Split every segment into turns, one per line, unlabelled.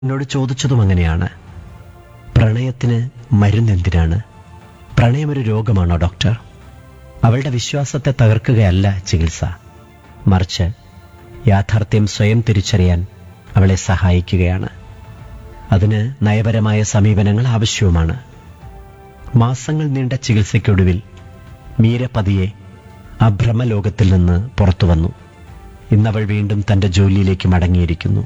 എന്നോട് ചോദിച്ചതും അങ്ങനെയാണ് പ്രണയത്തിന് മരുന്നെന്തിനാണ് പ്രണയമൊരു രോഗമാണോ ഡോക്ടർ അവളുടെ വിശ്വാസത്തെ തകർക്കുകയല്ല ചികിത്സ മറിച്ച് യാഥാർത്ഥ്യം സ്വയം തിരിച്ചറിയാൻ അവളെ സഹായിക്കുകയാണ് അതിന് നയപരമായ സമീപനങ്ങൾ ആവശ്യവുമാണ് മാസങ്ങൾ നീണ്ട ചികിത്സയ്ക്കൊടുവിൽ മീര പതിയെ ആ ഭ്രമലോകത്തിൽ നിന്ന് പുറത്തു വന്നു ഇന്നവൾ വീണ്ടും തന്റെ ജോലിയിലേക്ക് മടങ്ങിയിരിക്കുന്നു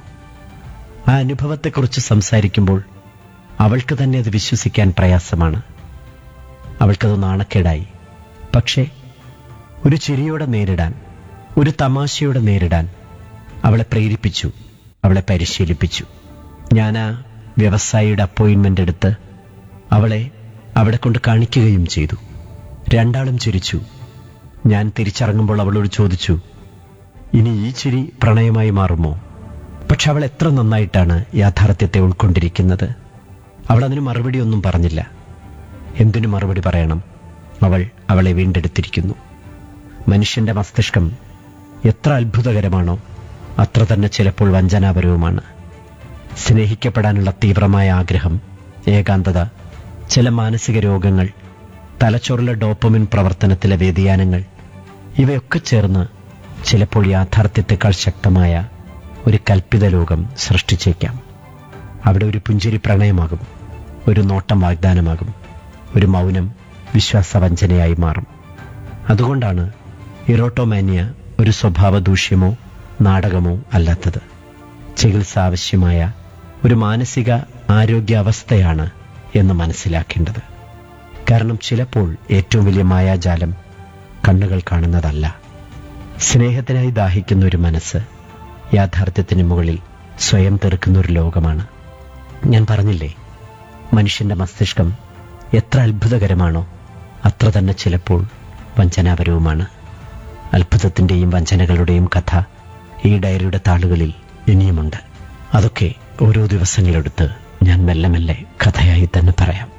ആ അനുഭവത്തെക്കുറിച്ച് സംസാരിക്കുമ്പോൾ അവൾക്ക് തന്നെ അത് വിശ്വസിക്കാൻ പ്രയാസമാണ് അവൾക്കത് നാണക്കേടായി പക്ഷേ ഒരു ചിരിയോടെ നേരിടാൻ ഒരു തമാശയോടെ നേരിടാൻ അവളെ പ്രേരിപ്പിച്ചു അവളെ പരിശീലിപ്പിച്ചു ഞാൻ ആ വ്യവസായിയുടെ അപ്പോയിന്റ്മെന്റ് എടുത്ത് അവളെ അവിടെ കൊണ്ട് കാണിക്കുകയും ചെയ്തു രണ്ടാളും ചിരിച്ചു ഞാൻ തിരിച്ചിറങ്ങുമ്പോൾ അവളോട് ചോദിച്ചു ഇനി ഈ ചിരി പ്രണയമായി മാറുമോ പക്ഷെ അവൾ എത്ര നന്നായിട്ടാണ് യാഥാർത്ഥ്യത്തെ ഉൾക്കൊണ്ടിരിക്കുന്നത് അവൾ അതിന് മറുപടി ഒന്നും പറഞ്ഞില്ല എന്തിനു മറുപടി പറയണം അവൾ അവളെ വീണ്ടെടുത്തിരിക്കുന്നു മനുഷ്യന്റെ മസ്തിഷ്കം എത്ര അത്ഭുതകരമാണോ അത്ര തന്നെ ചിലപ്പോൾ വഞ്ചനാപരവുമാണ് സ്നേഹിക്കപ്പെടാനുള്ള തീവ്രമായ ആഗ്രഹം ഏകാന്തത ചില മാനസിക രോഗങ്ങൾ തലച്ചോറിലെ ഡോപ്പമിൻ പ്രവർത്തനത്തിലെ വ്യതിയാനങ്ങൾ ഇവയൊക്കെ ചേർന്ന് ചിലപ്പോൾ യാഥാർത്ഥ്യത്തെക്കാൾ ശക്തമായ ഒരു കൽപ്പിത ലോകം സൃഷ്ടിച്ചേക്കാം അവിടെ ഒരു പുഞ്ചിരി പ്രണയമാകും ഒരു നോട്ടം വാഗ്ദാനമാകും ഒരു മൗനം വിശ്വാസവഞ്ചനയായി മാറും അതുകൊണ്ടാണ് ഇറോട്ടോമാനിയ ഒരു സ്വഭാവ ദൂഷ്യമോ നാടകമോ അല്ലാത്തത് ചികിത്സ ആവശ്യമായ ഒരു മാനസിക ആരോഗ്യാവസ്ഥയാണ് എന്ന് മനസ്സിലാക്കേണ്ടത് കാരണം ചിലപ്പോൾ ഏറ്റവും വലിയ മായാജാലം കണ്ണുകൾ കാണുന്നതല്ല സ്നേഹത്തിനായി ദാഹിക്കുന്ന ഒരു മനസ്സ് യാഥാർത്ഥ്യത്തിന് മുകളിൽ സ്വയം തീർക്കുന്ന ഒരു ലോകമാണ് ഞാൻ പറഞ്ഞില്ലേ മനുഷ്യന്റെ മസ്തിഷ്കം എത്ര അത്ഭുതകരമാണോ അത്ര തന്നെ ചിലപ്പോൾ വഞ്ചനാപരവുമാണ് അത്ഭുതത്തിന്റെയും വഞ്ചനകളുടെയും കഥ ഈ ഡയറിയുടെ താളുകളിൽ ഇനിയുമുണ്ട് അതൊക്കെ ഓരോ ദിവസങ്ങളെടുത്ത് ഞാൻ മെല്ലെ മെല്ലെ കഥയായി തന്നെ പറയാം